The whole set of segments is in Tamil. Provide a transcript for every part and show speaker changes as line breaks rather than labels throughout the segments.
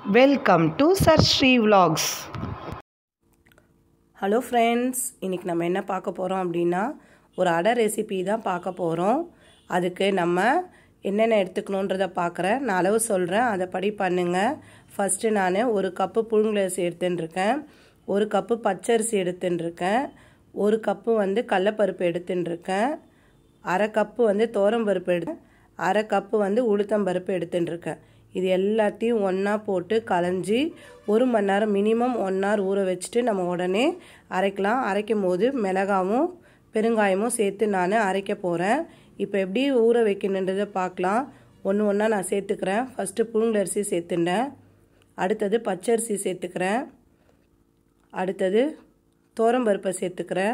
welcome to sir Sri vlogs
hello friends இன்றைக்கி நம்ம என்ன பார்க்க போகிறோம் அப்படின்னா ஒரு அடை ரெசிபி தான் பார்க்க போகிறோம் அதுக்கு நம்ம என்னென்ன எடுத்துக்கணுன்றதை பார்க்குறேன் நான் அளவு சொல்கிறேன் அதை படி பண்ணுங்கள் ஃபஸ்ட்டு நான் ஒரு கப்பு புழுங்கலரிசி எடுத்துட்டுருக்கேன் ஒரு கப்பு பச்சரிசி எடுத்துட்டுருக்கேன் ஒரு கப்பு வந்து கடலப்பருப்பு எடுத்துட்டுருக்கேன் அரை கப்பு வந்து பருப்பு எடு அரை கப்பு வந்து உளுத்தம்பருப்பு எடுத்துட்டுருக்கேன் இது எல்லாத்தையும் ஒன்றா போட்டு களைஞ்சி ஒரு மணி நேரம் மினிமம் ஒன் ஹவர் ஊற வச்சுட்டு நம்ம உடனே அரைக்கலாம் அரைக்கும் போது மிளகாவும் பெருங்காயமும் சேர்த்து நான் அரைக்க போகிறேன் இப்போ எப்படி ஊற வைக்கணுன்றதை பார்க்கலாம் ஒன்று ஒன்றா நான் சேர்த்துக்கிறேன் ஃபஸ்ட்டு புழுங்கலரிசி சேர்த்துட்டேன் அடுத்தது பச்சரிசி சேர்த்துக்கிறேன் அடுத்தது தோரம்பருப்பை சேர்த்துக்கிறேன்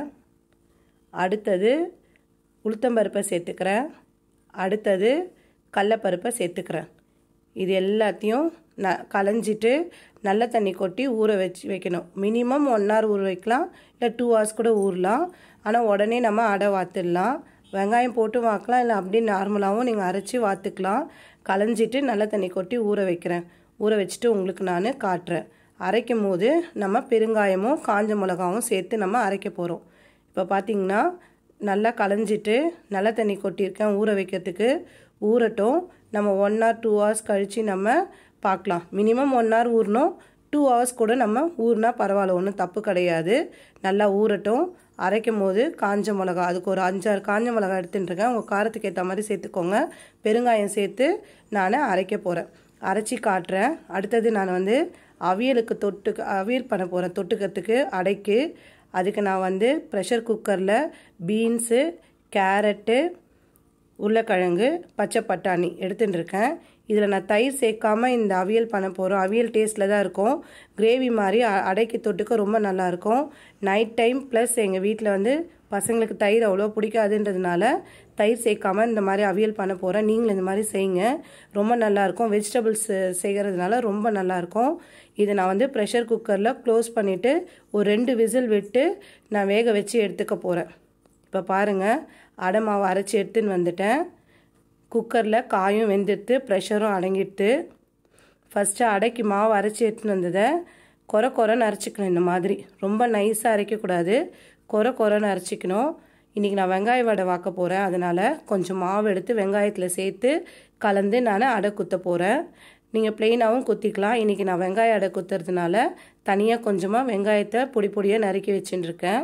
அடுத்தது உளுத்தம்பருப்பை சேர்த்துக்கிறேன் அடுத்தது கடலப்பருப்பை சேர்த்துக்கிறேன் இது எல்லாத்தையும் ந களைஞ்சிட்டு நல்ல தண்ணி கொட்டி ஊற வச்சு வைக்கணும் மினிமம் ஒன் ஹவர் ஊற வைக்கலாம் இல்லை டூ ஹவர்ஸ் கூட ஊறலாம் ஆனால் உடனே நம்ம அடை வாத்துடலாம் வெங்காயம் போட்டு வாக்கலாம் இல்லை அப்படியே நார்மலாகவும் நீங்கள் அரைச்சி வாத்துக்கலாம் களைஞ்சிட்டு நல்ல தண்ணி கொட்டி ஊற வைக்கிறேன் ஊற வச்சுட்டு உங்களுக்கு நான் காட்டுறேன் அரைக்கும் போது நம்ம பெருங்காயமும் காஞ்ச மிளகாவும் சேர்த்து நம்ம அரைக்க போகிறோம் இப்போ பார்த்தீங்கன்னா நல்லா களைஞ்சிட்டு நல்ல தண்ணி கொட்டியிருக்கேன் ஊற வைக்கிறதுக்கு ஊறட்டும் நம்ம ஒன் ஹவர் டூ ஹவர்ஸ் கழித்து நம்ம பார்க்கலாம் மினிமம் ஒன் ஹவர் ஊறணும் டூ ஹவர்ஸ் கூட நம்ம ஊறினா பரவாயில்ல ஒன்றும் தப்பு கிடையாது நல்லா ஊறட்டும் அரைக்கும் போது காஞ்ச மிளகா அதுக்கு ஒரு அஞ்சாறு காஞ்ச மிளகா எடுத்துட்டுருக்கேன் உங்கள் காரத்துக்கு ஏற்ற மாதிரி சேர்த்துக்கோங்க பெருங்காயம் சேர்த்து நான் அரைக்க போகிறேன் அரைச்சி காட்டுறேன் அடுத்தது நான் வந்து அவியலுக்கு தொட்டு அவியல் பண்ண போகிறேன் தொட்டுக்கிறதுக்கு அடைக்கு அதுக்கு நான் வந்து ப்ரெஷர் குக்கரில் பீன்ஸு கேரட்டு உருளைக்கிழங்கு பச்சை பட்டாணி எடுத்துகிட்டு இருக்கேன் இதில் நான் தயிர் சேர்க்காம இந்த அவியல் பண்ண போகிறோம் அவியல் டேஸ்ட்டில் தான் இருக்கும் கிரேவி மாதிரி அடைக்கி தொட்டுக்க ரொம்ப நல்லாயிருக்கும் நைட் டைம் ப்ளஸ் எங்கள் வீட்டில் வந்து பசங்களுக்கு தயிர் அவ்வளோ பிடிக்காதுன்றதுனால தயிர் சேர்க்காம இந்த மாதிரி அவியல் பண்ண போகிறேன் நீங்களும் இந்த மாதிரி செய்யுங்க ரொம்ப நல்லாயிருக்கும் வெஜிடபிள்ஸ் செய்கிறதுனால ரொம்ப நல்லாயிருக்கும் இதை நான் வந்து ப்ரெஷர் குக்கரில் க்ளோஸ் பண்ணிவிட்டு ஒரு ரெண்டு விசில் விட்டு நான் வேக வச்சு எடுத்துக்க போகிறேன் இப்போ பாருங்கள் அடை மாவு அரைச்சி எடுத்துன்னு வந்துட்டேன் குக்கரில் காயும் வெந்துடுத்து ப்ரெஷரும் அடங்கிடுத்து ஃபஸ்ட்டு அடைக்கு மாவு அரைச்சி எடுத்துன்னு வந்ததை குறை குறைன்னு அரைச்சிக்கணும் இந்த மாதிரி ரொம்ப நைஸாக அரைக்கக்கூடாது குறை குறைன்னு அரைச்சிக்கணும் இன்றைக்கி நான் வெங்காய வடை வாக்க போகிறேன் அதனால் கொஞ்சம் மாவு எடுத்து வெங்காயத்தில் சேர்த்து கலந்து நான் அடை குத்த போகிறேன் நீங்கள் ப்ளெயினாகவும் குத்திக்கலாம் இன்றைக்கி நான் வெங்காய அடை குத்துறதுனால தனியாக கொஞ்சமாக வெங்காயத்தை பொடி பொடியாக நறுக்கி வச்சுட்டுருக்கேன்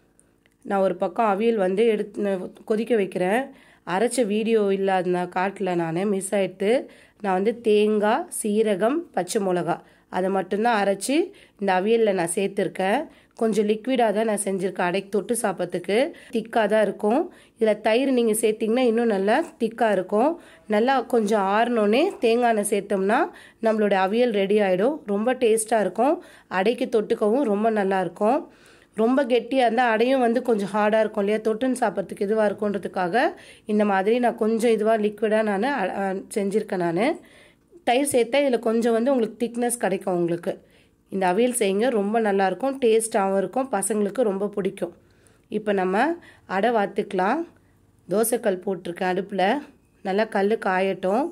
நான் ஒரு பக்கம் அவியல் வந்து எடுத்து கொதிக்க வைக்கிறேன் அரைச்ச வீடியோ இல்லாத காட்டில் நான் மிஸ் ஆகிட்டு நான் வந்து தேங்காய் சீரகம் பச்சை மிளகா அதை மட்டும்தான் அரைச்சி இந்த அவியலில் நான் சேர்த்துருக்கேன் கொஞ்சம் லிக்விடாக தான் நான் செஞ்சுருக்கேன் அடைக்கு தொட்டு சாப்பிட்றதுக்கு திக்காக தான் இருக்கும் இதில் தயிர் நீங்கள் சேர்த்திங்கன்னா இன்னும் நல்லா திக்காக இருக்கும் நல்லா கொஞ்சம் ஆறினோன்னே தேங்காய் எண்ணெய் சேர்த்தோம்னா நம்மளோட அவியல் ரெடி ஆகிடும் ரொம்ப டேஸ்ட்டாக இருக்கும் அடைக்கு தொட்டுக்கவும் ரொம்ப நல்லாயிருக்கும் ரொம்ப கெட்டியாக இருந்தால் அடையும் வந்து கொஞ்சம் ஹார்டாக இருக்கும் இல்லையா தொட்டுன்னு சாப்பிட்றதுக்கு இதுவாக இருக்குன்றதுக்காக இந்த மாதிரி நான் கொஞ்சம் இதுவாக லிக்விடாக நான் செஞ்சுருக்கேன் நான் தயிர் சேர்த்தா இதில் கொஞ்சம் வந்து உங்களுக்கு திக்னஸ் கிடைக்கும் உங்களுக்கு இந்த அவியல் செய்யுங்க ரொம்ப நல்லாயிருக்கும் டேஸ்ட்டாகவும் இருக்கும் பசங்களுக்கு ரொம்ப பிடிக்கும் இப்போ நம்ம அடை வாத்துக்கலாம் தோசைக்கல் போட்டிருக்கேன் அடுப்பில் நல்லா கல் காயட்டும்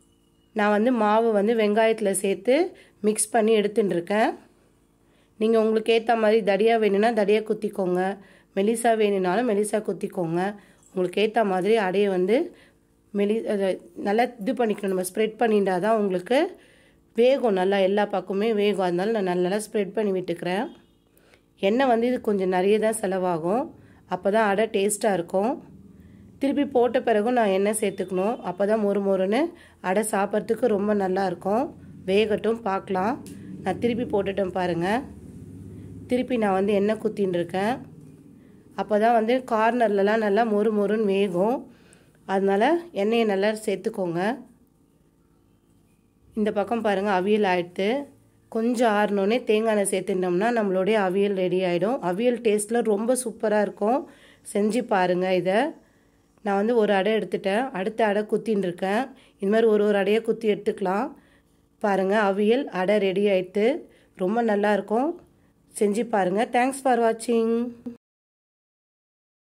நான் வந்து மாவு வந்து வெங்காயத்தில் சேர்த்து மிக்ஸ் பண்ணி எடுத்துட்டுருக்கேன் நீங்கள் உங்களுக்கு ஏற்ற மாதிரி தடியாக வேணும்னா தடியாக குத்திக்கோங்க மெலிசா வேணும்னாலும் மெலிசா குத்திக்கோங்க உங்களுக்கு ஏற்ற மாதிரி அடையை வந்து மெலி நல்லா இது பண்ணிக்கணும் நம்ம ஸ்ப்ரெட் பண்ணிட்டா தான் உங்களுக்கு வேகும் நல்லா எல்லா பக்கமே வேகும் அதனால நான் நல்லா ஸ்ப்ரெட் பண்ணி விட்டுக்கிறேன் எண்ணெய் வந்து இது கொஞ்சம் நிறைய தான் செலவாகும் அப்போ தான் அடை டேஸ்ட்டாக இருக்கும் திருப்பி போட்ட பிறகும் நான் எண்ணெய் சேர்த்துக்கணும் அப்போ தான் மொறு மொறுன்னு அடை சாப்பிட்றதுக்கு ரொம்ப நல்லாயிருக்கும் வேகட்டும் பார்க்கலாம் நான் திருப்பி போட்டுட்டேன் பாருங்கள் திருப்பி நான் வந்து எண்ணெய் குத்தின்னு இருக்கேன் அப்போ தான் வந்து கார்னர்லலாம் நல்லா மொறு மொறுன்னு வேகும் அதனால் எண்ணெயை நல்லா சேர்த்துக்கோங்க இந்த பக்கம் பாருங்கள் அவியல் ஆயிடுத்து கொஞ்சம் ஆறினோடனே தேங்காய் எண்ணெய் சேர்த்துட்டோம்னா நம்மளுடைய அவியல் ரெடி ஆகிடும் அவியல் டேஸ்ட்டில் ரொம்ப சூப்பராக இருக்கும் செஞ்சு பாருங்கள் இதை நான் வந்து ஒரு அடை எடுத்துட்டேன் அடுத்த அடை குத்தின்னு இருக்கேன் இது மாதிரி ஒரு ஒரு அடையை குத்தி எடுத்துக்கலாம் பாருங்கள் அவியல் அடை ரெடி ஆயிடுத்து ரொம்ப நல்லாயிருக்கும் செஞ்சு பாருங்கள் தேங்க்ஸ் ஃபார் வாட்சிங்